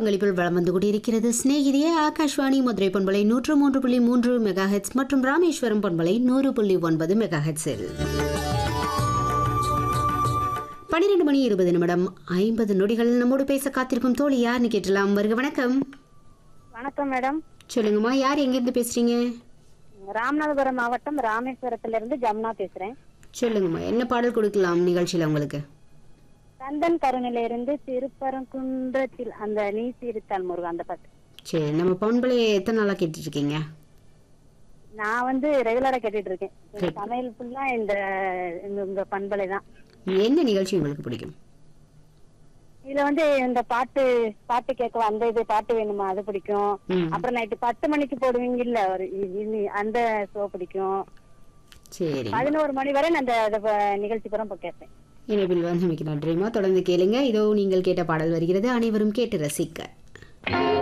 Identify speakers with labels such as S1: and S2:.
S1: பங்களிப்பில் வளம் வந்து கொண்டிருக்கிறது சிநேகிதியே ஆகாஷ்வாணி மதுரை பண்பலை நூற்று மூன்று புள்ளி மூன்று மெகா ஹெட்ஸ் மற்றும் ராமேஸ்வரம் பண்பலை நூறு புள்ளி ஒன்பது மெகா ஹெட்ஸில் பன்னிரெண்டு மணி இருபது நிமிடம் ஐம்பது நொடிகள் நம்மோடு பேச காத்திருக்கும் தோழி யாருன்னு கேட்டலாம் வருக வணக்கம்
S2: வணக்கம் மேடம்
S1: சொல்லுங்கம்மா யார் எங்கேருந்து பேசுறீங்க
S2: ராமநாதபுரம் மாவட்டம் ராமேஸ்வரத்துல இருந்து ஜமுனா பேசுறேன்
S1: சொல்லுங்கம்மா என்ன பாடல் கொடுக்கலாம் நிகழ்ச்சியில் உங்களுக்கு
S2: கந்தன் கருணையில இருந்து திருப்பரங்குன்றத்தில் அந்த நீ சிரித்தால் முருகன் அந்த பாட்டு
S1: சரி நம்ம பண்பலையை எத்தனை நாளாக கேட்டுட்டு இருக்கீங்க
S2: நான் வந்து ரெகுலரா கேட்டுட்டு இருக்கேன் இந்த சமையல் ஃபுல்லா இந்த இந்த- இந்த பண்பலை தான்
S1: என்ன நிகழ்ச்சி உங்களுக்கு பிடிக்கும்
S2: இதுல வந்து இந்த பாட்டு பாட்டு கேட்க அந்த இது பாட்டு வேணுமா அது பிடிக்கும்
S1: ம்.
S2: அப்புறம் நைட்டு பத்து மணிக்கு போடுவீங்க இல்ல ஒரு இ- இ- அந்த ஷோ பிடிக்கும்
S1: சரி
S2: பதினோரு மணி வரை நான் அந்த அந்த ப- நிகழ்ச்சி புறம் இப்ப கேட்பேன்
S1: இணைப்பில் வந்து மிக்க நன்றிமா தொடர்ந்து கேளுங்க இதோ நீங்கள் கேட்ட பாடல் வருகிறது அனைவரும் கேட்டு ரசிக்க